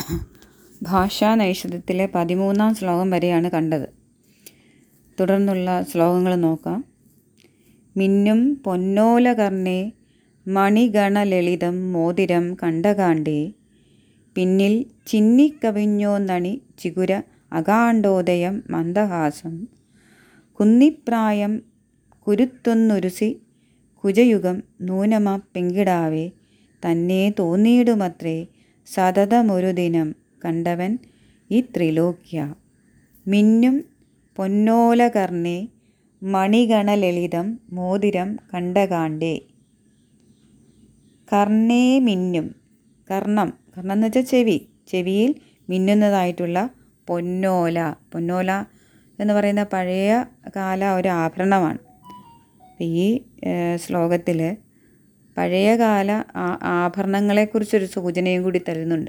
ഭാഷാ നൈഷധത്തിലെ പതിമൂന്നാം ശ്ലോകം വരെയാണ് കണ്ടത് തുടർന്നുള്ള ശ്ലോകങ്ങൾ നോക്കാം മിന്നും പൊന്നോലകർണേ മണിഗണലളിതം മോതിരം കണ്ടകാണ്ടേ പിന്നിൽ ചിന്നിക്കവിഞ്ഞോന്നണി ചിഗുര അകാണ്ഡോദയം മന്ദഹാസം കുന്നിപ്രായം കുരുത്തൊന്നുരുസി കുജയുഗം നൂനമ പെങ്കിടാവേ തന്നെ തോന്നിയിടുമത്രേ സതതമൊരു ദിനം കണ്ടവൻ ഈ ത്രിലോക്യ മിന്നും പൊന്നോലകർണേ മണിഗണലളിതം മോതിരം കണ്ടകാണ്ടേ കർണേ മിന്നും കർണം കർണം എന്ന് വെച്ചാൽ ചെവി ചെവിയിൽ മിന്നുന്നതായിട്ടുള്ള പൊന്നോല പൊന്നോല എന്ന് പറയുന്ന പഴയ കാല ഒരു ആഭരണമാണ് ഈ ശ്ലോകത്തിൽ പഴയകാല ആഭരണങ്ങളെക്കുറിച്ചൊരു സൂചനയും കൂടി തരുന്നുണ്ട്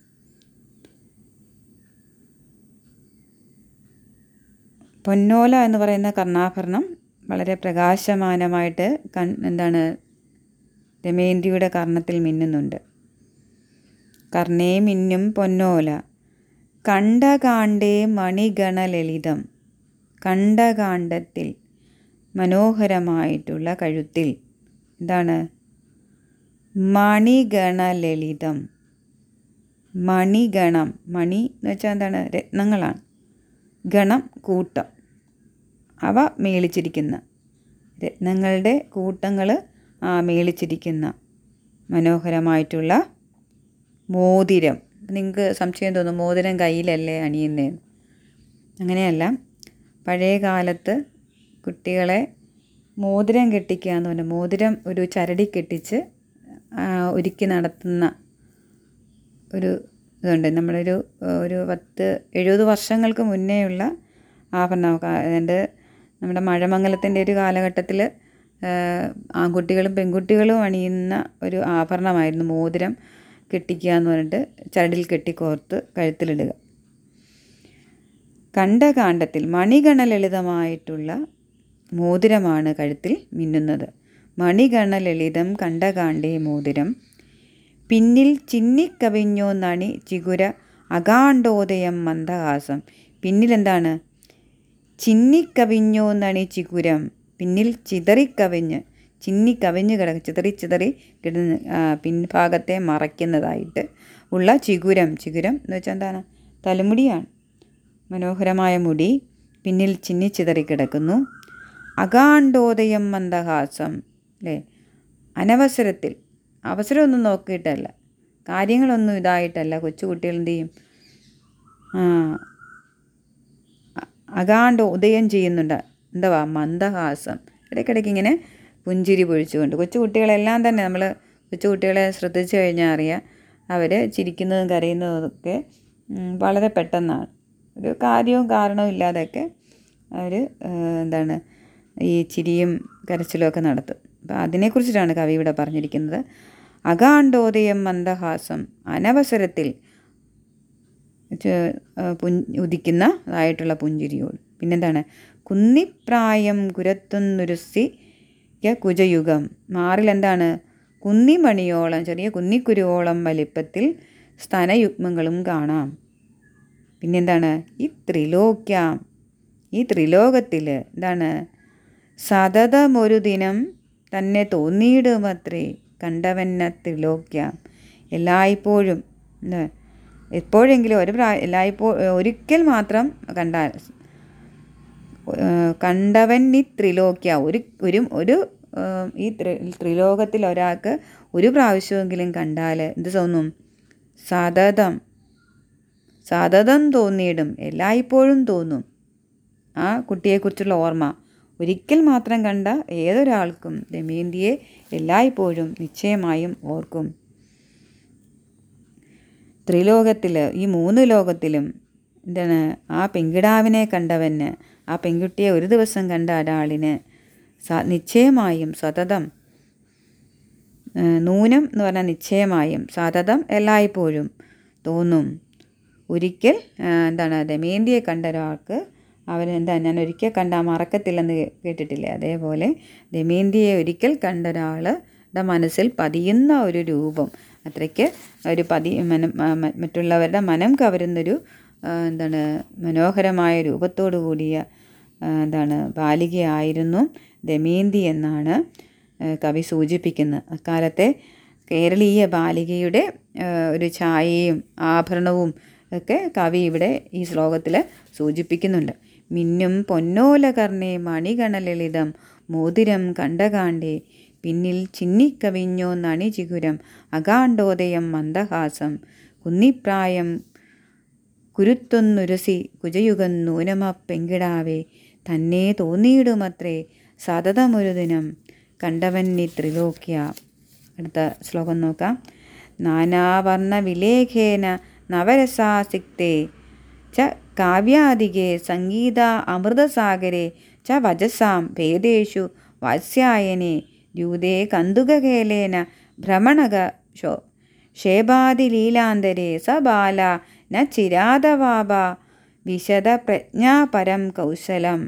പൊന്നോല എന്ന് പറയുന്ന കർണാഭരണം വളരെ പ്രകാശമാനമായിട്ട് കൺ എന്താണ് ദമയന്തിയുടെ കർണത്തിൽ മിന്നുന്നുണ്ട് കർണേ മിന്നും പൊന്നോല കണ്ടകാണ്ടേ മണിഗണലളിതം കണ്ടകാണ്ഡത്തിൽ മനോഹരമായിട്ടുള്ള കഴുത്തിൽ എന്താണ് മണിഗണലളിതം മണിഗണം മണി എന്ന് വെച്ചാൽ എന്താണ് രത്നങ്ങളാണ് ഗണം കൂട്ടം അവ മേളിച്ചിരിക്കുന്ന രത്നങ്ങളുടെ കൂട്ടങ്ങൾ ആ മേളിച്ചിരിക്കുന്ന മനോഹരമായിട്ടുള്ള മോതിരം നിങ്ങൾക്ക് സംശയം തോന്നും മോതിരം കയ്യിലല്ലേ അണിയുന്നതെന്ന് അങ്ങനെയല്ല പഴയ കാലത്ത് കുട്ടികളെ മോതിരം കെട്ടിക്കുക എന്ന് പറഞ്ഞാൽ മോതിരം ഒരു ചരടി കെട്ടിച്ച് ഒരുക്കി നടത്തുന്ന ഒരു ഇതുണ്ട് നമ്മളൊരു ഒരു പത്ത് എഴുപത് വർഷങ്ങൾക്ക് മുന്നേയുള്ള ആഭരണം അതുകൊണ്ട് നമ്മുടെ മഴമംഗലത്തിൻ്റെ ഒരു കാലഘട്ടത്തിൽ ആൺകുട്ടികളും പെൺകുട്ടികളും അണിയുന്ന ഒരു ആഭരണമായിരുന്നു മോതിരം കെട്ടിക്കുക എന്ന് പറഞ്ഞിട്ട് ചരടിൽ കെട്ടിക്കോർത്ത് കഴുത്തിലിടുക കണ്ടകാണ്ഡത്തിൽ മണിഗണലളിതമായിട്ടുള്ള മോതിരമാണ് കഴുത്തിൽ മിന്നുന്നത് മണിഗണലളിതം കണ്ടകാണ്ഡേ മോതിരം പിന്നിൽ ചിന്നിക്കവിഞ്ഞോ നണി ചിഗുര അകാണ്ഡോദയം മന്ദഹാസം പിന്നിലെന്താണ് ചിന്നിക്കവിഞ്ഞോ നണി ചിഗുരം പിന്നിൽ ചിതറിക്കവിഞ്ഞ് ചിന്നിക്കവിഞ്ഞ് കിടക്കും ചിതറി ചിതറി കിടന്ന് പിൻഭാഗത്തെ മറയ്ക്കുന്നതായിട്ട് ഉള്ള ചിഗുരം ചിഗുരം എന്ന് വെച്ചാൽ എന്താണ് തലമുടിയാണ് മനോഹരമായ മുടി പിന്നിൽ ചിന്നി ചിതറി കിടക്കുന്നു അകാണ്ഡോദയം മന്ദഹാസം അല്ലേ അനവസരത്തിൽ അവസരമൊന്നും നോക്കിയിട്ടല്ല കാര്യങ്ങളൊന്നും ഇതായിട്ടല്ല കൊച്ചു കുട്ടികൾ എന്ത് ചെയ്യും അകാണ്ട് ഉദയം ചെയ്യുന്നുണ്ട് എന്താ മന്ദഹാസം ഇടയ്ക്കിടയ്ക്ക് ഇങ്ങനെ പുഞ്ചിരി പൊഴിച്ചുകൊണ്ട് കൊച്ചു കുട്ടികളെല്ലാം തന്നെ നമ്മൾ കൊച്ചു കുട്ടികളെ ശ്രദ്ധിച്ചു കഴിഞ്ഞാൽ അറിയാം അവർ ചിരിക്കുന്നതും കരയുന്നതും ഒക്കെ വളരെ പെട്ടെന്നാണ് ഒരു കാര്യവും കാരണവും ഇല്ലാതെയൊക്കെ അവർ എന്താണ് ഈ ചിരിയും കരച്ചിലും ഒക്കെ നടത്തും അപ്പോൾ അതിനെക്കുറിച്ചിട്ടാണ് കവി ഇവിടെ പറഞ്ഞിരിക്കുന്നത് അകാണ്ഡോദയം മന്ദഹാസം അനവസരത്തിൽ ഉദിക്കുന്നതായിട്ടുള്ള പുഞ്ചിരിയോട് പിന്നെന്താണ് കുന്നിപ്രായം കുരത്തുന്നുരുസി കുജയുഗം മാറിൽ എന്താണ് കുന്നിമണിയോളം ചെറിയ കുന്നിക്കുരുവോളം വലിപ്പത്തിൽ സ്തനയുഗ്മങ്ങളും കാണാം പിന്നെന്താണ് ഈ ത്രിലോക്യാം ഈ ത്രിലോകത്തിൽ എന്താണ് സതതമൊരു ദിനം തന്നെ തോന്നിയിടുമത്രേ കണ്ടവന്ന ത്രിലോക്യാം എല്ലായ്പ്പോഴും എപ്പോഴെങ്കിലും ഒരു പ്രാ എല്ലായ്പ്പോ ഒരിക്കൽ മാത്രം കണ്ടാൽ കണ്ടവൻ ഈ ത്രിലോക്യ ഒരു ഒരു ഒരു ഈ ത്രിലോകത്തിൽ ഒരാൾക്ക് ഒരു പ്രാവശ്യമെങ്കിലും കണ്ടാൽ എന്ത് തോന്നും സതതം സതതം തോന്നിയിടും എല്ലായ്പ്പോഴും തോന്നും ആ കുട്ടിയെക്കുറിച്ചുള്ള ഓർമ്മ ഒരിക്കൽ മാത്രം കണ്ട ഏതൊരാൾക്കും ദമയന്തിയെ എല്ലായ്പ്പോഴും നിശ്ചയമായും ഓർക്കും ത്രിലോകത്തിൽ ഈ മൂന്ന് ലോകത്തിലും എന്താണ് ആ പെൺകിടാവിനെ കണ്ടവന് ആ പെൺകുട്ടിയെ ഒരു ദിവസം കണ്ട ഒരാളിന് സ നിശ്ചയമായും സതതം നൂനം എന്ന് പറഞ്ഞാൽ നിശ്ചയമായും സതതം എല്ലായ്പ്പോഴും തോന്നും ഒരിക്കൽ എന്താണ് ദമയന്തിയെ കണ്ട ഒരാൾക്ക് അവൻ എന്താ ഞാൻ ഒരിക്കൽ കണ്ടാൽ മറക്കത്തില്ലെന്ന് കേട്ടിട്ടില്ലേ അതേപോലെ ദമയന്തിയെ ഒരിക്കൽ കണ്ട ഒരാളുടെ മനസ്സിൽ പതിയുന്ന ഒരു രൂപം അത്രയ്ക്ക് ഒരു പതി മനം മ- മ- മറ്റുള്ളവരുടെ മനം കവരുന്നൊരു ആ, എന്താണ് മനോഹരമായ രൂപത്തോടു കൂടിയ ആ, എന്താണ് ബാലികയായിരുന്നു ദമയന്തി എന്നാണ് ആ, കവി സൂചിപ്പിക്കുന്നത് അക്കാലത്തെ കേരളീയ ബാലികയുടെ ആ, ഒരു ഛായയും ആഭരണവും ഒക്കെ കവി ഇവിടെ ഈ ശ്ലോകത്തിൽ സൂചിപ്പിക്കുന്നുണ്ട് മിന്നും പൊന്നോലകർണേ മണികണലളിതം മോതിരം കണ്ടകാണ്ടേ പിന്നിൽ ചിന്നിക്കവിഞ്ഞോ നണിചിഗുരം അകാണ്ടോദയം മന്ദഹാസം കുന്നിപ്രായം കുരുത്തൊന്നുരസി കുജയുഗം നൂനമ പെങ്കിടാവേ തന്നെ തോന്നിയിടുമത്രേ സതതമൊരു ദിനം കണ്ടവന്നി ത്രിലോക്യ അടുത്ത ശ്ലോകം നോക്കാം നാനാവർണ്ണ വിലേഖേന നവരസാസിക്തേ ച കാവ്യാദികെ സംഗീത അമൃതസാഗരെ ച വചസാം ഭേദേഷു വാത്സ്യായനെ ദ്യൂതേ കന്തുകകേലേന ഭ്രമണക ശോ ക്ഷേപാതിലീലാന്തരെ സ ബാല ന ചിരാതവാപ വിശദപ്രജ്ഞാപരം കൗശലം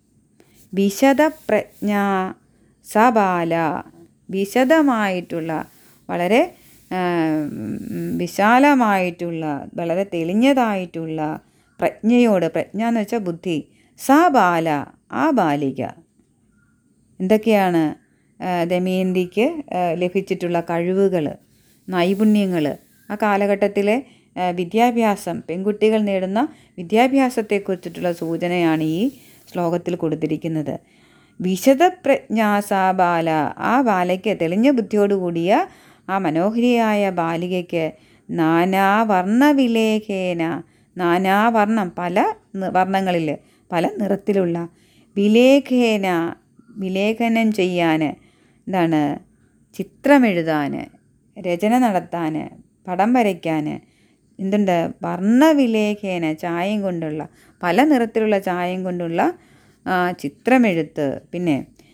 വിശദപ്രജ്ഞ സബാല വിശദമായിട്ടുള്ള വളരെ ആ, ഉം, വിശാലമായിട്ടുള്ള വളരെ തെളിഞ്ഞതായിട്ടുള്ള പ്രജ്ഞയോട് പ്രജ്ഞ എന്ന് വെച്ചാൽ ബുദ്ധി സ ബാല ആ ബാലിക എന്തൊക്കെയാണ് ആ, ദമയന്തിക്ക് ആ, ലഭിച്ചിട്ടുള്ള കഴിവുകൾ നൈപുണ്യങ്ങൾ ആ കാലഘട്ടത്തിലെ ആ, വിദ്യാഭ്യാസം പെൺകുട്ടികൾ നേടുന്ന വിദ്യാഭ്യാസത്തെക്കുറിച്ചിട്ടുള്ള സൂചനയാണ് ഈ ശ്ലോകത്തിൽ കൊടുത്തിരിക്കുന്നത് വിശദപ്രജ്ഞാസാ ബാല ആ ബാലയ്ക്ക് തെളിഞ്ഞ ബുദ്ധിയോടുകൂടിയ ആ മനോഹരിയായ ബാലികയ്ക്ക് നാനാവർണ്ണവിലേഖേന നാനാവർണ്ണം പല നി- വർണ്ണങ്ങളിൽ പല നിറത്തിലുള്ള വിലേഖേന വിലേഖനം ചെയ്യാൻ എന്താണ് ചിത്രമെഴുതാൻ രചന നടത്താൻ പടം വരയ്ക്കാൻ എന്തുണ്ട് വർണ്ണവിലേഖേന ചായം കൊണ്ടുള്ള പല നിറത്തിലുള്ള ചായം കൊണ്ടുള്ള ആ, ചിത്രമെഴുത്ത് പിന്നെ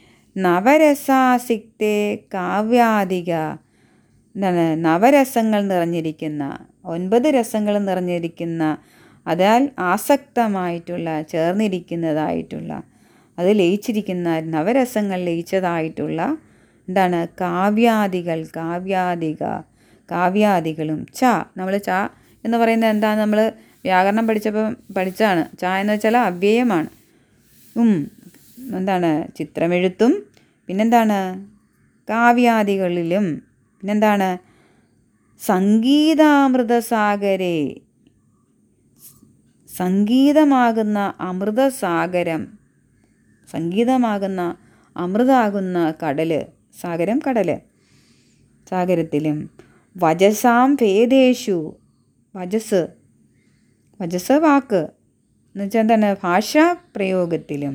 നവരസാസിക്തേ കാവ്യാധിക എന്താണ് നവരസങ്ങൾ നിറഞ്ഞിരിക്കുന്ന ഒൻപത് രസങ്ങൾ നിറഞ്ഞിരിക്കുന്ന അതാൽ ആസക്തമായിട്ടുള്ള ചേർന്നിരിക്കുന്നതായിട്ടുള്ള അത് ലയിച്ചിരിക്കുന്ന നവരസങ്ങൾ ലയിച്ചതായിട്ടുള്ള എന്താണ് കാവ്യാദികൾ കാവ്യാദിക കാവ്യാദികളും ച നമ്മൾ ച എന്ന് പറയുന്നത് എന്താ നമ്മൾ വ്യാകരണം പഠിച്ചപ്പോൾ പഠിച്ചാണ് ച എന്ന് വെച്ചാൽ അവ്യയമാണ് ഉം എന്താണ് ചിത്രമെഴുത്തും പിന്നെന്താണ് കാവ്യാദികളിലും പിന്നെന്താണ് സംഗീതാമൃതസാഗരേ സംഗീതമാകുന്ന അമൃതസാഗരം സംഗീതമാകുന്ന അമൃതാകുന്ന കടല് സാഗരം കടല് സാഗരത്തിലും വജസാം ഭേദേഷു വജസ് വജസ് വാക്ക് എന്ന് വെച്ചാൽ എന്താണ് ഭാഷാ പ്രയോഗത്തിലും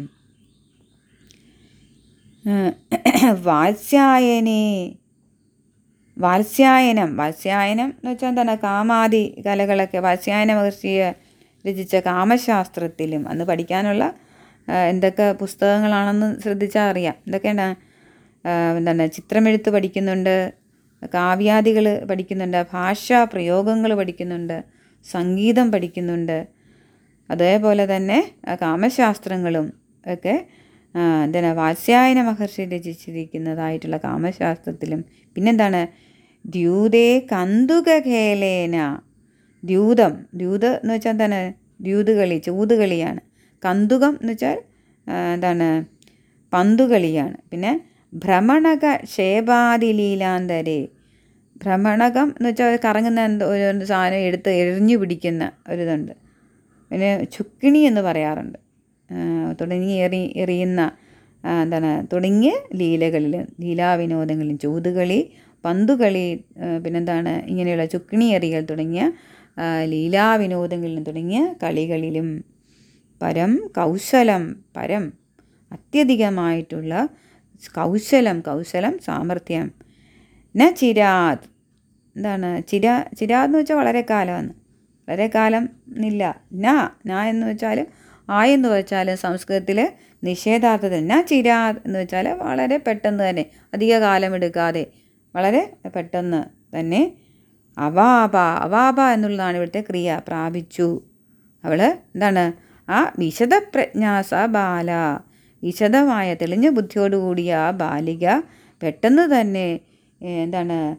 വാത്സ്യായനേ വാത്സ്യായനം വാത്സ്യായനം എന്ന് വെച്ചാൽ എന്താണ് കാമാദി കലകളൊക്കെ വാത്സ്യായന മഹർഷിയെ രചിച്ച കാമശാസ്ത്രത്തിലും അന്ന് പഠിക്കാനുള്ള ആ, എന്തൊക്കെ പുസ്തകങ്ങളാണെന്ന് ശ്രദ്ധിച്ചാൽ അറിയാം എന്തൊക്കെയാണ് ആ, എന്താണ് ചിത്രമെഴുത്ത് പഠിക്കുന്നുണ്ട് കാവ്യാദികൾ പഠിക്കുന്നുണ്ട് ഭാഷാ പ്രയോഗങ്ങൾ പഠിക്കുന്നുണ്ട് സംഗീതം പഠിക്കുന്നുണ്ട് അതേപോലെ തന്നെ ആ, കാമശാസ്ത്രങ്ങളും ഒക്കെ ആ, എന്താണ് വാത്സ്യായന മഹർഷി രചിച്ചിരിക്കുന്നതായിട്ടുള്ള കാമശാസ്ത്രത്തിലും പിന്നെന്താണ് ദ്യൂതേ കന്തുകഖേലേന ദ്യൂതം ദ്യൂത് എന്ന് വെച്ചാൽ എന്താണ് ദ്യൂതുകളി ചൂതുകളിയാണ് കന്തുകം എന്ന് വെച്ചാൽ ആ, എന്താണ് പന്തുകളിയാണ് പിന്നെ ഭ്രമണക ക്ഷേപാതിലീലാന്തരെ ഭ്രമണകം എന്ന് വെച്ചാൽ കറങ്ങുന്ന എന്തോ ഒരു സാധനം എടുത്ത് എറിഞ്ഞു പിടിക്കുന്ന ഒരിതുണ്ട് പിന്നെ ചുക്കിണി എന്ന് പറയാറുണ്ട് ആ, തുടങ്ങി എറി എറിയുന്ന ആ, എന്താണ് തുടങ്ങിയ ലീലകളിലും ലീലാവിനോദങ്ങളിലും ചൂതുകളി പന്തുകളി ആ, പിന്നെന്താണ് ഇങ്ങനെയുള്ള ചുക്കിണി എറിയൽ തുടങ്ങിയ ആ, ലീലാവിനോദങ്ങളിലും തുടങ്ങിയ കളികളിലും പരം കൗശലം പരം അത്യധികമായിട്ടുള്ള കൗശലം കൗശലം സാമർഥ്യം ന ചിരാത് എന്താണ് ചിരാ ചിരാത് എന്ന് വെച്ചാൽ വളരെ കാലമെന്ന് വളരെ കാലം എന്നില്ല ന ന എന്ന് വെച്ചാൽ ആ എന്ന് വെച്ചാൽ സംസ്കൃതത്തിൽ നിഷേധാർത്ഥത്തിൽ ന ചിരാത് എന്ന് വെച്ചാൽ വളരെ പെട്ടെന്ന് തന്നെ അധിക കാലം എടുക്കാതെ വളരെ പെട്ടെന്ന് തന്നെ അവാപ അവാപ എന്നുള്ളതാണ് ഇവിടുത്തെ ക്രിയ പ്രാപിച്ചു അവൾ എന്താണ് ആ വിശദപ്രജ്ഞാസ ബാല വിശദമായ തെളിഞ്ഞ ബുദ്ധിയോടുകൂടിയ ആ ബാലിക പെട്ടെന്ന് തന്നെ ഏ, എന്താണ്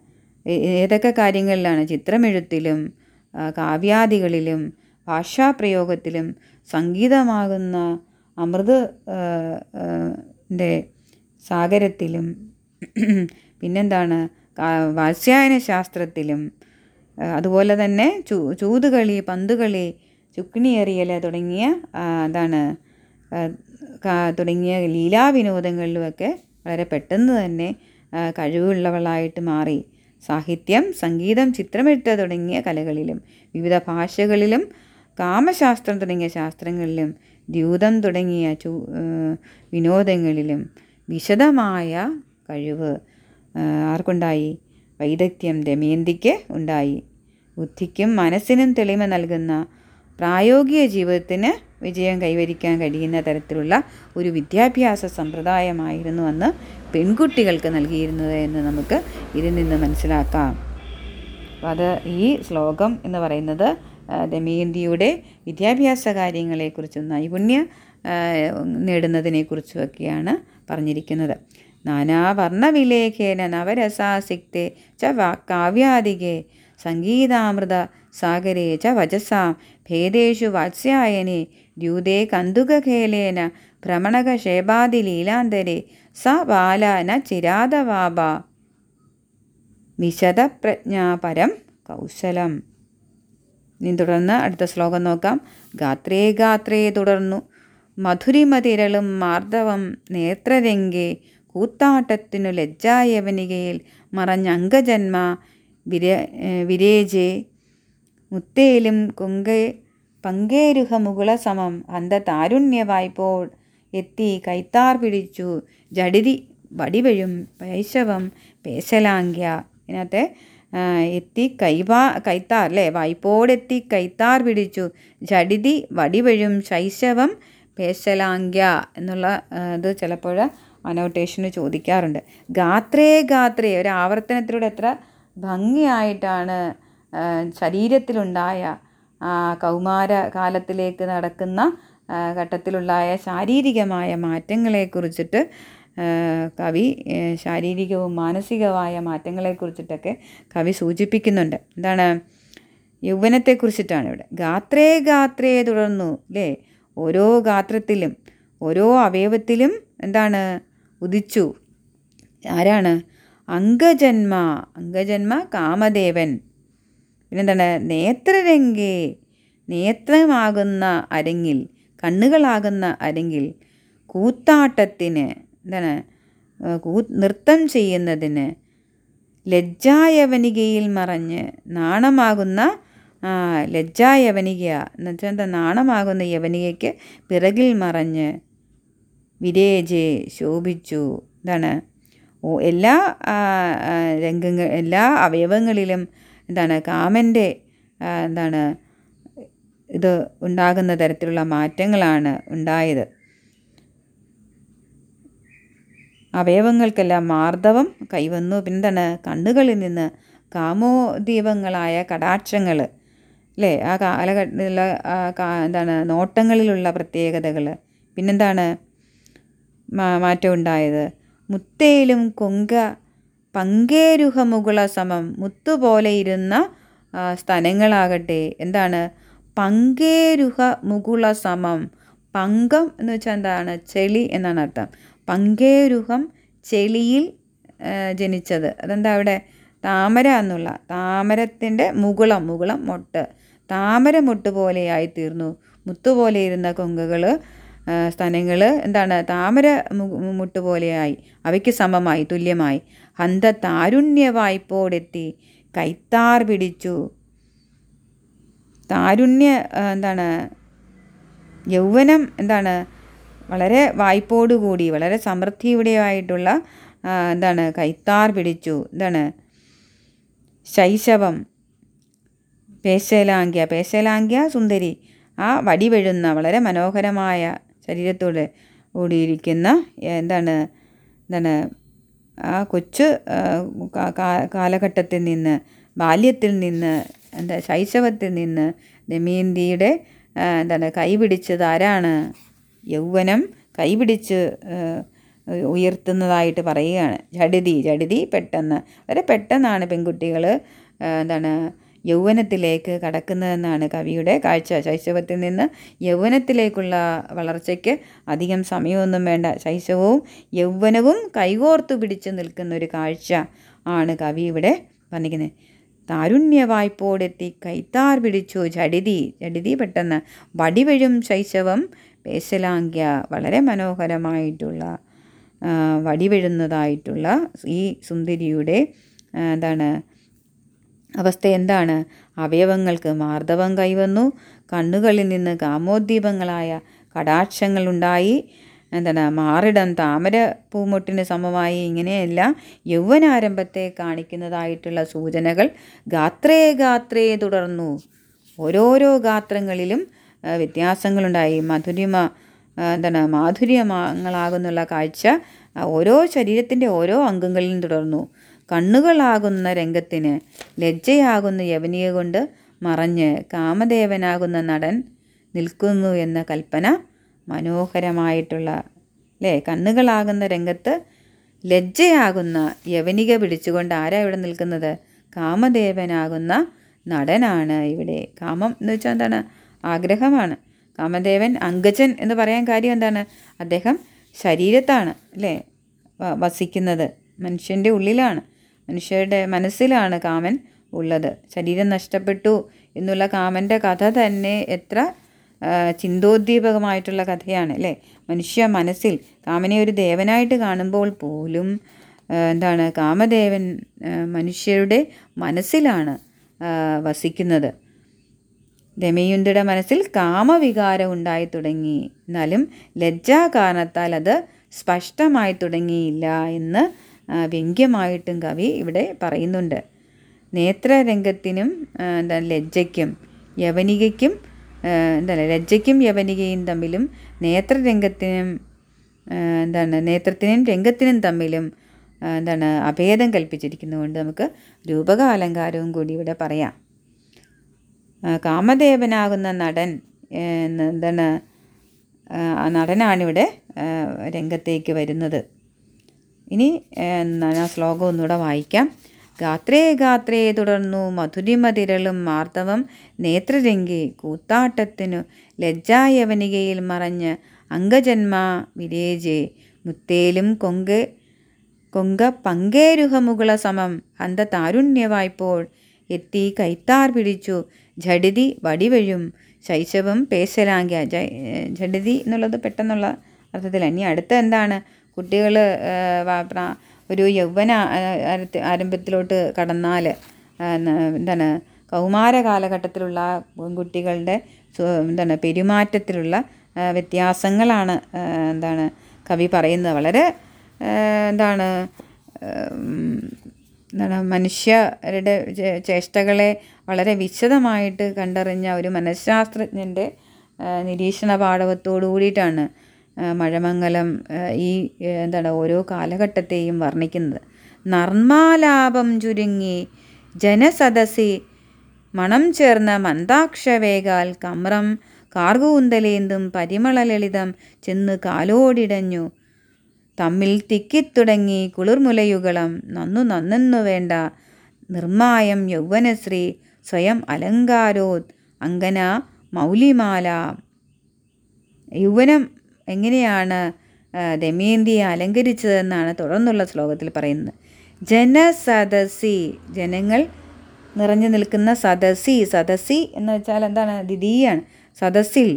ഏ- ഏതൊക്കെ കാര്യങ്ങളിലാണ് ചിത്രമെഴുത്തിലും ആ, കാവ്യാദികളിലും ഭാഷാപ്രയോഗത്തിലും സംഗീതമാകുന്ന അമൃത് ആ, ആ, ൻ്റെ സാഗരത്തിലും പിന്നെന്താണ് കാ- വാത്സ്യായന ശാസ്ത്രത്തിലും ആ, അതുപോലെ തന്നെ ചൂ ചൂതുകളി പന്തുകളി ചുക്കിണി എറിയൽ തുടങ്ങിയ ആ, എന്താണ് ആ, കാ- തുടങ്ങിയ ലീലാവിനോദങ്ങളിലുമൊക്കെ വളരെ പെട്ടെന്ന് തന്നെ ആ, കഴിവുള്ളവളായിട്ട് മാറി സാഹിത്യം സംഗീതം ചിത്രമെഴുത്ത് തുടങ്ങിയ കലകളിലും വിവിധ ഭാഷകളിലും കാമശാസ്ത്രം തുടങ്ങിയ ശാസ്ത്രങ്ങളിലും ദ്യൂതം തുടങ്ങിയ ചു ആ, വിനോദങ്ങളിലും വിശദമായ കഴിവ് ആ, ആർക്കുണ്ടായി വൈദഗ്ധ്യം ദമയന്തിക്ക് ഉണ്ടായി ബുദ്ധിക്കും മനസ്സിനും തെളിമ നൽകുന്ന പ്രായോഗിക ജീവിതത്തിന് വിജയം കൈവരിക്കാൻ കഴിയുന്ന തരത്തിലുള്ള ഒരു വിദ്യാഭ്യാസ സമ്പ്രദായമായിരുന്നു അന്ന് പെൺകുട്ടികൾക്ക് നൽകിയിരുന്നത് എന്ന് നമുക്ക് ഇതിൽ നിന്ന് മനസ്സിലാക്കാം അപ്പോൾ അത് ഈ ശ്ലോകം എന്ന് പറയുന്നത് ആ, ദമയന്തിയുടെ വിദ്യാഭ്യാസ കാര്യങ്ങളെക്കുറിച്ചും നൈപുണ്യ ആ, നേടുന്നതിനെക്കുറിച്ചുമൊക്കെയാണ് പറഞ്ഞിരിക്കുന്നത് നാനാവർണ്ണവിലേഖേന നവരസാസിക്തെ ച വാ കാവ്യാദികെ സംഗീതാമൃത സാഗരേ ച വചസാം ഭേദേഷു വാത്സ്യായനെ ദ്യൂതേ കന്തുകഖേലേന ഭ്രമണകശേപാദിലീലാന്തരെ സ ബാല ന ചിരാതവാപ വിശദപ്രജ്ഞാപരം കൗശലം ഇനി തുടർന്ന് അടുത്ത ശ്ലോകം നോക്കാം ഗാത്രേ ഗാത്രേ തുടർന്നു മധുരിമതിരളും മാർദ്ദവം നേത്രരംഗെ കൂത്താട്ടത്തിനു ലജ്ജായവനികയിൽ മറഞ്ഞംഗജന്മ വിര വിരേജെ മുത്തേലും കൊങ്കെ പങ്കേരുഹ മുകുള സമം അന്ത താരുണ്യവായ്പോൾ എത്തി കൈത്താർ പിടിച്ചു ജഡിതി വടിവഴും പൈശവം പേശലാങ്ക്യ ഇതിനകത്തെ ആ, എത്തി കൈവാ കൈത്താർ അല്ലേ വായ്പോടെത്തി കൈത്താർ പിടിച്ചു ജഡിതി വടിവഴും ശൈശവം പേശലാങ്ക്യ എന്നുള്ള ആ, ഇത് ചിലപ്പോൾ അനോട്ടേഷന് ചോദിക്കാറുണ്ട് ഗാത്രേ ഗാത്രേ ഒരു ആവർത്തനത്തിലൂടെ എത്ര ഭംഗിയായിട്ടാണ് ആ, ശരീരത്തിലുണ്ടായ ആ കൗമാര കാലത്തിലേക്ക് നടക്കുന്ന ആ, ഘട്ടത്തിലുണ്ടായ ശാരീരികമായ മാറ്റങ്ങളെക്കുറിച്ചിട്ട് ആ, കവി ഏ, ശാരീരികവും മാനസികമായ മാറ്റങ്ങളെക്കുറിച്ചിട്ടൊക്കെ കവി സൂചിപ്പിക്കുന്നുണ്ട് എന്താണ് യൗവനത്തെക്കുറിച്ചിട്ടാണ് ഇവിടെ ഗാത്രേ ഗാത്രേ തുടർന്നു അല്ലേ ഓരോ ഗാത്രത്തിലും ഓരോ അവയവത്തിലും എന്താണ് ഉദിച്ചു ആരാണ് അംഗജന്മ അംഗജന്മ കാമദേവൻ പിന്നെന്താണ് നേത്രരംഗേ നേത്രമാകുന്ന അരങ്ങിൽ കണ്ണുകളാകുന്ന അരങ്ങിൽ കൂത്താട്ടത്തിന് എന്താണ് ആ, കൂ നൃത്തം ചെയ്യുന്നതിന് ലജ്ജായവനികയിൽ മറഞ്ഞ് നാണമാകുന്ന ആ, ലജ്ജായവനിക എന്ന് വെച്ചാൽ എന്താ നാണമാകുന്ന യവനികയ്ക്ക് പിറകിൽ മറഞ്ഞ് വിരേജെ ശോഭിച്ചു എന്താണ് ഓ എല്ലാ ആ, ആ, രംഗങ്ങൾ എല്ലാ അവയവങ്ങളിലും എന്താണ് കാമൻ്റെ ആ, എന്താണ് ഇത് ഉണ്ടാകുന്ന തരത്തിലുള്ള മാറ്റങ്ങളാണ് ഉണ്ടായത് അവയവങ്ങൾക്കെല്ലാം മാർദ്ദവം കൈവന്നു പിന്നെന്താണ് കണ്ണുകളിൽ നിന്ന് കാമോദീപങ്ങളായ കടാക്ഷങ്ങൾ അല്ലേ ആ കാലഘട്ടത്തിലുള്ള ആ കാ- എന്താണ് നോട്ടങ്ങളിലുള്ള പ്രത്യേകതകൾ പിന്നെന്താണ് മാ- മാറ്റം ഉണ്ടായത് മുത്തേലും കൊങ്ക പങ്കേരുഹമുകുള സമം മുത്തുപോലെ ഇരുന്ന ആ, സ്ഥലങ്ങളാകട്ടെ എന്താണ് പങ്കേരുഹ മുകുള സമം പങ്കം എന്ന് വെച്ചാൽ എന്താണ് ചെളി എന്നാണ് അർത്ഥം പങ്കേരുഹം ചെളിയിൽ ആ, ജനിച്ചത് അതെന്താ അവിടെ താമര എന്നുള്ള താമരത്തിൻ്റെ മുകുളം മുകുളം മൊട്ട് താമര മൊട്ട് പോലെയായി തീർന്നു മുത്തുപോലെ ഇരുന്ന കൊങ്കകൾ സ്ഥലങ്ങൾ എന്താണ് താമര മു- മുട്ട് പോലെയായി അവയ്ക്ക് സമമായി തുല്യമായി ഹന്ത താരുണ്യ വായ്പോടെത്തി കൈത്താർ പിടിച്ചു താരുണ്യ ആ, എന്താണ് യൗവനം എന്താണ് വളരെ വായ്പോടുകൂടി വളരെ സമൃദ്ധിയുടെയായിട്ടുള്ള ആ, എന്താണ് കൈത്താർ പിടിച്ചു എന്താണ് ശൈശവം പേശലാങ്ക്യ പേശലാങ്ക്യ സുന്ദരി ആ വടിവെഴുന്ന വളരെ മനോഹരമായ ശരീരത്തോട് കൂടിയിരിക്കുന്ന എന്താണ് എന്താണ് ആ കൊച്ചു ആ, കാ- കാ- കാലഘട്ടത്തിൽ നിന്ന് ബാല്യത്തിൽ നിന്ന് എന്താ ശൈശവത്തിൽ നിന്ന് ദമയന്തിയുടെ ആ, എന്താണ് കൈപിടിച്ചത് ആരാണ് യൗവനം കൈപിടിച്ച് ആ, ഉയർത്തുന്നതായിട്ട് പറയുകയാണ് ജഡിതി ജഡിതി പെട്ടെന്ന് വളരെ പെട്ടെന്നാണ് പെൺകുട്ടികൾ എന്താണ് യൗവനത്തിലേക്ക് കടക്കുന്നതെന്നാണ് കവിയുടെ കാഴ്ച ശൈശവത്തിൽ നിന്ന് യൗവനത്തിലേക്കുള്ള വളർച്ചയ്ക്ക് അധികം സമയമൊന്നും വേണ്ട ശൈശവവും യൗവനവും കൈകോർത്തു പിടിച്ച് നിൽക്കുന്ന ഒരു കാഴ്ച ആണ് കവി ഇവിടെ പറഞ്ഞിരിക്കുന്നത് താരുണ്യവായ്പോടെത്തി കൈത്താർ പിടിച്ചു ജഡിതി ജഡിതി പെട്ടെന്ന് വടിവഴും ശൈശവം പേശലാങ്ക്യ വളരെ മനോഹരമായിട്ടുള്ള ആ, വടിവെഴുന്നതായിട്ടുള്ള ഈ സുന്ദരിയുടെ ആ, എന്താണ് അവസ്ഥ എന്താണ് അവയവങ്ങൾക്ക് മാർദ്ദവം കൈവന്നു കണ്ണുകളിൽ നിന്ന് കാമോദ്ദീപങ്ങളായ കടാക്ഷങ്ങളുണ്ടായി എന്താണ് മാറിടം താമര പൂമൊട്ടിന് സമമായി ഇങ്ങനെയെല്ലാം യൗവനാരംഭത്തെ കാണിക്കുന്നതായിട്ടുള്ള സൂചനകൾ ഗാത്രേ ഗാത്രേ തുടർന്നു ഓരോരോ ഗാത്രങ്ങളിലും ആ, വ്യത്യാസങ്ങളുണ്ടായി മധുരിമ ആ, എന്താണ് മാധുര്യങ്ങളാകുന്നുള്ള കാഴ്ച ആ, ഓരോ ശരീരത്തിൻ്റെ ഓരോ അംഗങ്ങളിലും തുടർന്നു കണ്ണുകളാകുന്ന രംഗത്തിന് ലജ്ജയാകുന്ന യവനിക കൊണ്ട് മറഞ്ഞ് കാമദേവനാകുന്ന നടൻ നിൽക്കുന്നു എന്ന കൽപ്പന മനോഹരമായിട്ടുള്ള അല്ലേ കണ്ണുകളാകുന്ന രംഗത്ത് ലജ്ജയാകുന്ന യവനിക പിടിച്ചുകൊണ്ട് ആരാ ഇവിടെ നിൽക്കുന്നത് കാമദേവനാകുന്ന നടനാണ് ഇവിടെ കാമം എന്ന് വെച്ചാൽ എന്താണ് ആഗ്രഹമാണ് കാമദേവൻ അങ്കജൻ എന്ന് പറയാൻ കാര്യം എന്താണ് അദ്ദേഹം ശരീരത്താണ് അല്ലേ വ- വസിക്കുന്നത് മനുഷ്യൻ്റെ ഉള്ളിലാണ് മനുഷ്യരുടെ മനസ്സിലാണ് കാമൻ ഉള്ളത് ശരീരം നഷ്ടപ്പെട്ടു എന്നുള്ള കാമൻ്റെ കഥ തന്നെ എത്ര ആ, ചിന്തോദ്ദീപകമായിട്ടുള്ള കഥയാണ് അല്ലേ മനുഷ്യ മനസ്സിൽ കാമനെ ഒരു ദേവനായിട്ട് കാണുമ്പോൾ പോലും ആ, എന്താണ് കാമദേവൻ ആ, മനുഷ്യരുടെ മനസ്സിലാണ് ആ, വസിക്കുന്നത് ദമയന്തിയുടെ മനസ്സിൽ കാമവികാരം ഉണ്ടായി തുടങ്ങി എന്നാലും ലജ്ജാ കാരണത്താൽ അത് സ്പഷ്ടമായി തുടങ്ങിയില്ല എന്ന് ആ, വ്യംഗ്യമായിട്ടും കവി ഇവിടെ പറയുന്നുണ്ട് നേത്രരംഗത്തിനും ആ, എന്താ ലജ്ജയ്ക്കും യവനികയ്ക്കും ആ, എന്താണ് ലജ്ജയ്ക്കും യവനികയും തമ്മിലും നേത്രരംഗത്തിനും ആ, എന്താണ് നേത്രത്തിനും രംഗത്തിനും തമ്മിലും ആ, എന്താണ് അഭേദം കൽപ്പിച്ചിരിക്കുന്നതുകൊണ്ട് നമുക്ക് രൂപക അലങ്കാരവും കൂടി ഇവിടെ പറയാം ആ, കാമദേവനാകുന്ന നടൻ ഏ, എന്ന് എന്താണ് ആ, ആ നടനാണിവിടെ ആ, രംഗത്തേക്ക് വരുന്നത് ഇനി ഏ, എന്താണ് ആ ശ്ലോകം ഒന്നുകൂടെ വായിക്കാം ഗാത്രേ ഗാത്രേ തുടർന്നു മധുരിമതിരളും മാർദ്ദവം നേത്രരംഗി കൂത്താട്ടത്തിനു ലജ്ജായവനികയിൽ മറഞ്ഞ് അംഗജന്മ വിരേജെ മുത്തേലും കൊങ്ക് കൊങ്ക പങ്കേരുഹമുകുള സമം അന്ത താരുണ്യവായ്പോൾ എത്തി കൈത്താർ പിടിച്ചു ജഡിതി വടിവഴും ശൈശവം പേശലാങ്ക്യ ജ- ജഡിതി എന്നുള്ളത് പെട്ടെന്നുള്ള അർത്ഥത്തിലാണ് ഇനി അടുത്ത എന്താണ് കുട്ടികൾ ഒരു യൗവന ആ, ആരത്തി- ആരംഭത്തിലോട്ട് കടന്നാൽ എന്താണ് കൗമാര കാലഘട്ടത്തിലുള്ള പെൺകുട്ടികളുടെ സ്വ- എന്താണ് പെരുമാറ്റത്തിലുള്ള ആ, വ്യത്യാസങ്ങളാണ് ആ, എന്താണ് കവി പറയുന്നത് വളരെ ആ, എന്താണ് ഉം, എന്താണ് മനുഷ്യരുടെ ചേ- ചേഷ്ടകളെ വളരെ വിശദമായിട്ട് കണ്ടറിഞ്ഞ ഒരു മനഃശാസ്ത്രജ്ഞൻ്റെ ആ, നിരീക്ഷണ പാടവത്തോടു കൂടിയിട്ടാണ് ആ, മഴമംഗലം ആ, ഈ ആ, എന്താണ് ഓരോ കാലഘട്ടത്തെയും വർണ്ണിക്കുന്നത് നർമാലാപം ചുരുങ്ങി ജനസദസി മണം ചേർന്ന മന്ദാക്ഷവേഗാൽ കമ്രം കാർകൂന്തലേന്തും പരിമളലളിതം ചെന്ന് കാലോടിടഞ്ഞു തമ്മിൽ തിക്കിത്തുടങ്ങി കുളിർമുലയുകളം നന്നു നന്നെന്നു വേണ്ട നിർമായം യൗവനശ്രീ സ്വയം അലങ്കാരോത് അങ്കന മൗലിമാല യൗവനം എങ്ങനെയാണ് ആ, ദമയന്തിയെ അലങ്കരിച്ചതെന്നാണ് തുടർന്നുള്ള ശ്ലോകത്തിൽ പറയുന്നത് ജനസദസി ജനങ്ങൾ നിറഞ്ഞു നിൽക്കുന്ന സദസി സദസി എന്ന് വെച്ചാൽ എന്താണ് ദ്വിതീയാണ് സദസ്സിൽ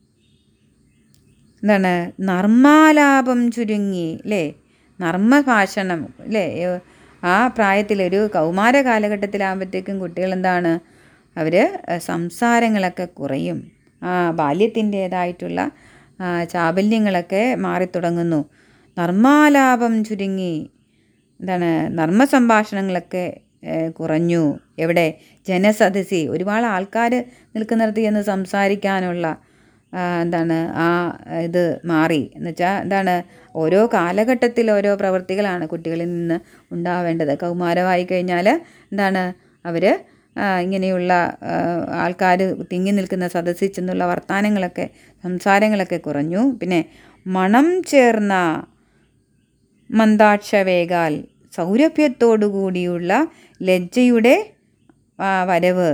എന്താണ് നർമാലാപം ചുരുങ്ങി അല്ലേ നർമ്മഭാഷണം അല്ലേ ഏ- ആ പ്രായത്തിലൊരു കൗമാര കാലഘട്ടത്തിലാകുമ്പോഴത്തേക്കും കുട്ടികൾ എന്താണ് അവർ സംസാരങ്ങളൊക്കെ കുറയും ആ ബാല്യത്തിൻ്റേതായിട്ടുള്ള ആ, ചാബല്യങ്ങളൊക്കെ മാറിത്തുടങ്ങുന്നു നർമാലാപം ചുരുങ്ങി എന്താണ് നർമ്മ സംഭാഷണങ്ങളൊക്കെ ഏ, കുറഞ്ഞു എവിടെ ജനസദസ്സി ഒരുപാട് ആൾക്കാർ നിൽക്കുന്നിടത്ത് ചെന്ന് സംസാരിക്കാനുള്ള ആ, എന്താണ് ആ ഇത് മാറി എന്നുവെച്ചാൽ എന്താണ് ഓരോ കാലഘട്ടത്തിൽ ഓരോ പ്രവൃത്തികളാണ് കുട്ടികളിൽ നിന്ന് ഉണ്ടാവേണ്ടത് കൗമാരമായി കഴിഞ്ഞാൽ എന്താണ് അവർ ഇങ്ങനെയുള്ള ആൾക്കാർ തിങ്ങി നിൽക്കുന്ന സദസ്സിൽ ചെന്നുള്ള വർത്തമാനങ്ങളൊക്കെ സംസാരങ്ങളൊക്കെ കുറഞ്ഞു പിന്നെ മണം ചേർന്ന മന്ദാക്ഷവേകാൽ സൗരഭ്യത്തോടുകൂടിയുള്ള ലജ്ജയുടെ ആ, വരവ്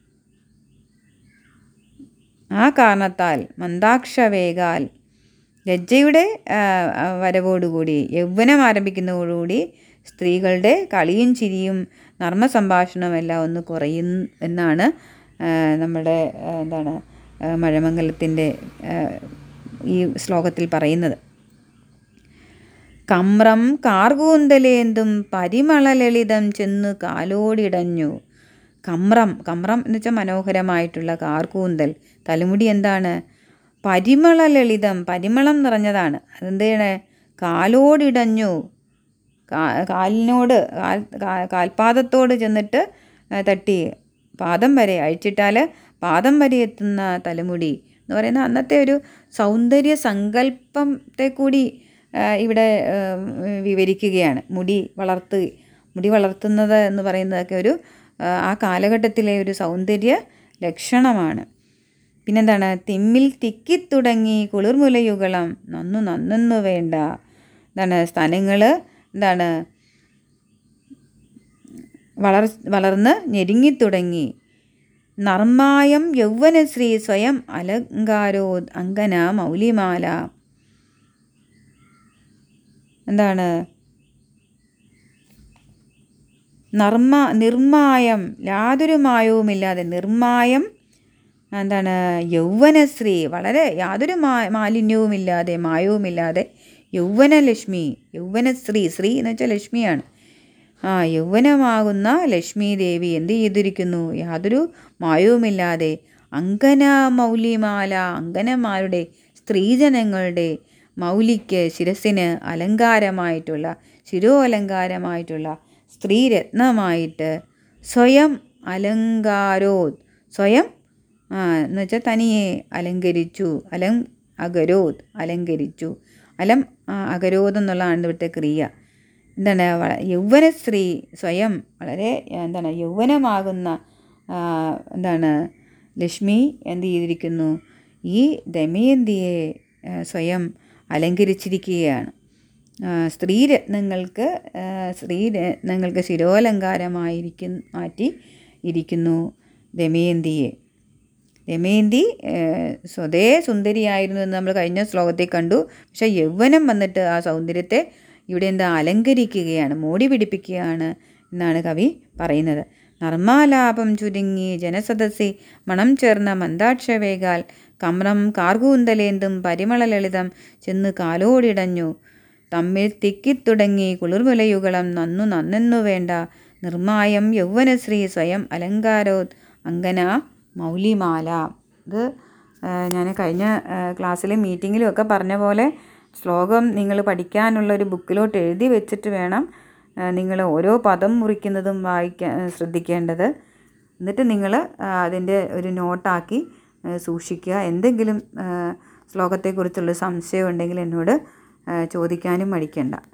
ആ കാരണത്താൽ മന്ദാക്ഷവേകാൽ ലജ്ജയുടെ ആ, ആ, വരവോടുകൂടി യൗവനം ആരംഭിക്കുന്നതോടുകൂടി സ്ത്രീകളുടെ കളിയും ചിരിയും നർമ്മ സംഭാഷണവും എല്ലാം ഒന്ന് കുറയും എന്നാണ് ആ, നമ്മുടെ ആ, എന്താണ് ആ, മഴമംഗലത്തിൻ്റെ ആ, ഈ ശ്ലോകത്തിൽ പറയുന്നത് കമ്രം കാർകൂന്തലേന്തും പരിമളലളിതം ചെന്ന് കാലോടിടഞ്ഞു കമ്രം കമ്രം എന്ന് വെച്ചാൽ മനോഹരമായിട്ടുള്ള കാർകൂന്തൽ തലമുടി എന്താണ് പരിമളലളിതം പരിമളം നിറഞ്ഞതാണ് അതെന്താണ് കാലോടിടഞ്ഞു കാ കാലിനോട് കാൽ കാ- കാൽപാദത്തോട് ചെന്നിട്ട് ആ, തട്ടി പാദം വരെ അഴിച്ചിട്ടാൽ പാദം വരെ എത്തുന്ന തലമുടി എന്ന് പറയുന്ന അന്നത്തെ ഒരു സൗന്ദര്യ സങ്കല്പത്തെ കൂടി ആ, ഇവിടെ ആ, വിവരിക്കുകയാണ് മുടി വളർത്ത് മുടി വളർത്തുന്നത് എന്ന് പറയുന്നതൊക്കെ ഒരു ആ, ആ കാലഘട്ടത്തിലെ ഒരു സൗന്ദര്യ ലക്ഷണമാണ് പിന്നെന്താണ് തിമ്മിൽ തിക്കിത്തുടങ്ങി കുളിർമുലയുകളം നന്നു നന്നൊന്നു വേണ്ട എന്താണ് സ്ഥലങ്ങൾ എന്താണ് വളർ വളർന്ന് ഞെരുങ്ങിത്തുടങ്ങി നർമായം യൗവനശ്രീ സ്വയം അലങ്കാരോ അങ്കന മൗലിമാല എന്താണ് നർമ്മ നിർമായം യാതൊരു മായവുമില്ലാതെ നിർമായം എന്താണ് യൗവനശ്രീ വളരെ യാതൊരു മാ മാലിന്യവുമില്ലാതെ മായവുമില്ലാതെ യൗവനലക്ഷ്മി യൗവനശ്രീ ശ്രീ എന്ന് വെച്ചാൽ ലക്ഷ്മിയാണ് ആ യൗവനമാകുന്ന ലക്ഷ്മി ദേവി എന്ത് ചെയ്തിരിക്കുന്നു യാതൊരു മായവുമില്ലാതെ അങ്കന മൗലിമാല അങ്കനമാരുടെ സ്ത്രീജനങ്ങളുടെ മൗലിക്ക് ശിരസിന് അലങ്കാരമായിട്ടുള്ള ശിരോലങ്കാരമായിട്ടുള്ള സ്ത്രീരത്നമായിട്ട് സ്വയം അലങ്കാരോ സ്വയം ആ എന്ന് വെച്ചാൽ തനിയെ അലങ്കരിച്ചു അലം അഗരോത് അലങ്കരിച്ചു അലം ആ, അഗരോത് എന്നുള്ളതാണ് ഇവിടുത്തെ ക്രിയ എന്താണ് വള- യൗവന സ്ത്രീ സ്വയം വളരെ എന്താണ് യൗവനമാകുന്ന ആ, എന്താണ് ലക്ഷ്മി എന്ത് ചെയ്തിരിക്കുന്നു ഈ ദമയന്തിയെ ആ, സ്വയം അലങ്കരിച്ചിരിക്കുകയാണ് ആ, സ്ത്രീരത്നങ്ങൾക്ക് ആ, സ്ത്രീരത്നങ്ങൾക്ക് ശിരോലങ്കാരമായിരിക്കും മാറ്റി ഇരിക്കുന്നു ദമയന്തിയെ ദമയന്തി ഏഹ്, സ്വതേ സുന്ദരിയായിരുന്നു എന്ന് നമ്മൾ കഴിഞ്ഞ ശ്ലോകത്തിൽ കണ്ടു പക്ഷേ യൗവനം വന്നിട്ട് ആ സൗന്ദര്യത്തെ ഇവിടെ എന്താ അലങ്കരിക്കുകയാണ് മോടി പിടിപ്പിക്കുകയാണ് എന്നാണ് കവി പറയുന്നത് നർമാലാപം ചുരുങ്ങി ജനസദസ്സി മണം ചേർന്ന മന്ദാക്ഷവേകാൽ കമ്രം കാർകൂന്തലേന്തും പരിമളലളിതം ചെന്ന് കാലോടിടഞ്ഞു തമ്മിൽ തിക്കിത്തുടങ്ങി കുളിർമുലയുകളം നന്നു നന്നെന്നു വേണ്ട നിർമായം യൗവനശ്രീ സ്വയം അലങ്കാരോ അങ്കന മൗലിമാല ഇത് ഞാൻ കഴിഞ്ഞ ക്ലാസ്സിലെ മീറ്റിങ്ങിലും ഒക്കെ പറഞ്ഞ പോലെ ശ്ലോകം നിങ്ങൾ പഠിക്കാനുള്ള ഒരു ബുക്കിലോട്ട് എഴുതി വെച്ചിട്ട് വേണം നിങ്ങൾ ഓരോ പദം മുറിക്കുന്നതും വായിക്കാൻ ശ്രദ്ധിക്കേണ്ടത് എന്നിട്ട് നിങ്ങൾ അതിൻ്റെ ഒരു നോട്ടാക്കി ആ, സൂക്ഷിക്കുക എന്തെങ്കിലും ആ, ശ്ലോകത്തെക്കുറിച്ചുള്ള സംശയം ഉണ്ടെങ്കിൽ എന്നോട് ആ, ചോദിക്കാനും മടിക്കണ്ട